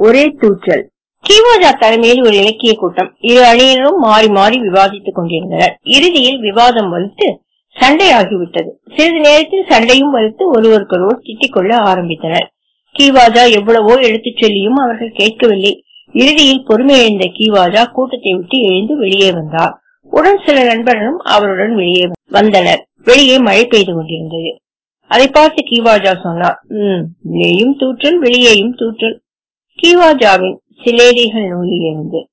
ஒரே தூற்றல் கிவாஜா தலைமையில் ஒரு இலக்கிய கூட்டம் இரு அணியினரும் மாறி மாறி விவாதித்துக் கொண்டிருந்தனர் இறுதியில் விவாதம் வலுத்து சண்டையாகிவிட்டது சிறிது நேரத்தில் சண்டையும் வலுத்து ஒருவருக்கொருவர் திட்டிக் கொள்ள ஆரம்பித்தனர் கிவாஜா எவ்வளவோ எடுத்துச் சொல்லியும் அவர்கள் கேட்கவில்லை இறுதியில் பொறுமை இழந்த கிவாஜா கூட்டத்தை விட்டு எழுந்து வெளியே வந்தார் உடன் சில நண்பர்களும் அவருடன் வெளியே வந்தனர் வெளியே மழை பெய்து கொண்டிருந்தது அதை பார்த்து கிவாஜா சொன்னார் உம் உள்ளேயும் தூற்றல் வெளியேயும் தூற்றல் கிவாஜாவின் சிலேடைகள் நூலிலிருந்து